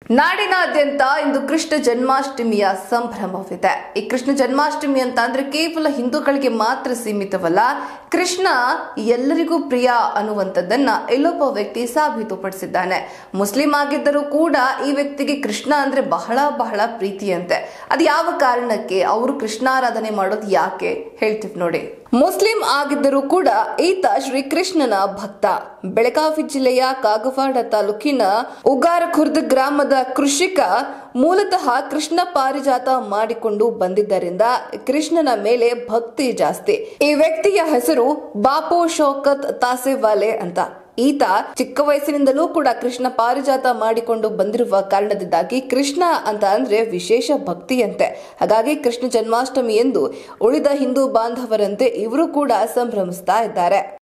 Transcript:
ನಾಡಿನಾದ್ಯಂತ ಇಂದು ಕೃಷ್ಣ ಜನ್ಮಾಷ್ಟಮಿಯ ಸಂಭ್ರಮವಿದೆ ಈ ಕೃಷ್ಣ ಜನ್ಮಾಷ್ಟಮಿ ಅಂತ ಅಂದ್ರೆ ಕೇವಲ ಹಿಂದೂಗಳಿಗೆ ಮಾತ್ರ ಸೀಮಿತವಲ್ಲ ಕೃಷ್ಣ ಎಲ್ಲರಿಗೂ ಪ್ರಿಯ ಅನ್ನುವಂಥದ್ದನ್ನ ಇಲ್ಲೊಬ್ಬ ವ್ಯಕ್ತಿ ಸಾಬೀತುಪಡಿಸಿದ್ದಾನೆ ಮುಸ್ಲಿಂ ಆಗಿದ್ದರೂ ಕೂಡ ಈ ವ್ಯಕ್ತಿಗೆ ಕೃಷ್ಣ ಅಂದ್ರೆ ಬಹಳ ಬಹಳ ಪ್ರೀತಿಯಂತೆ ಅದು ಯಾವ ಕಾರಣಕ್ಕೆ ಅವರು ಕೃಷ್ಣಾರಾಧನೆ ಮಾಡೋದು ಯಾಕೆ ಹೇಳ್ತೀವಿ ನೋಡಿ ಮುಸ್ಲಿಂ ಆಗಿದ್ದರೂ ಕೂಡ ಈತ ಶ್ರೀಕೃಷ್ಣನ ಭಕ್ತ ಬೆಳಗಾವಿ ಜಿಲ್ಲೆಯ ಕಾಗವಾಡ ತಾಲೂಕಿನ ಉಗಾರ ಖುರ್ದ್ ಗ್ರಾಮದ ಕೃಷಿಕ ಮೂಲತಃ ಕೃಷ್ಣ ಪಾರಿಜಾತ ಮಾಡಿಕೊಂಡು ಬಂದಿದ್ದರಿಂದ ಕೃಷ್ಣನ ಮೇಲೆ ಭಕ್ತಿ ಜಾಸ್ತಿ ಈ ವ್ಯಕ್ತಿಯ ಹೆಸರು ಬಾಪು ಶೌಕತ್ ತಾಸೆವಾಲೆ ಅಂತ ಈತ ಚಿಕ್ಕ ವಯಸ್ಸಿನಿಂದಲೂ ಕೂಡ ಕೃಷ್ಣ ಪಾರಿಜಾತ ಮಾಡಿಕೊಂಡು ಬಂದಿರುವ ಕಾರಣದಿಂದಾಗಿ ಕೃಷ್ಣ ಅಂತ ಅಂದ್ರೆ ವಿಶೇಷ ಭಕ್ತಿಯಂತೆ ಹಾಗಾಗಿ ಕೃಷ್ಣ ಜನ್ಮಾಷ್ಟಮಿ ಎಂದು ಉಳಿದ ಹಿಂದೂ ಬಾಂಧವರಂತೆ ಇವರು ಕೂಡ ಸಂಭ್ರಮಿಸ್ತಾ ಇದ್ದಾರೆ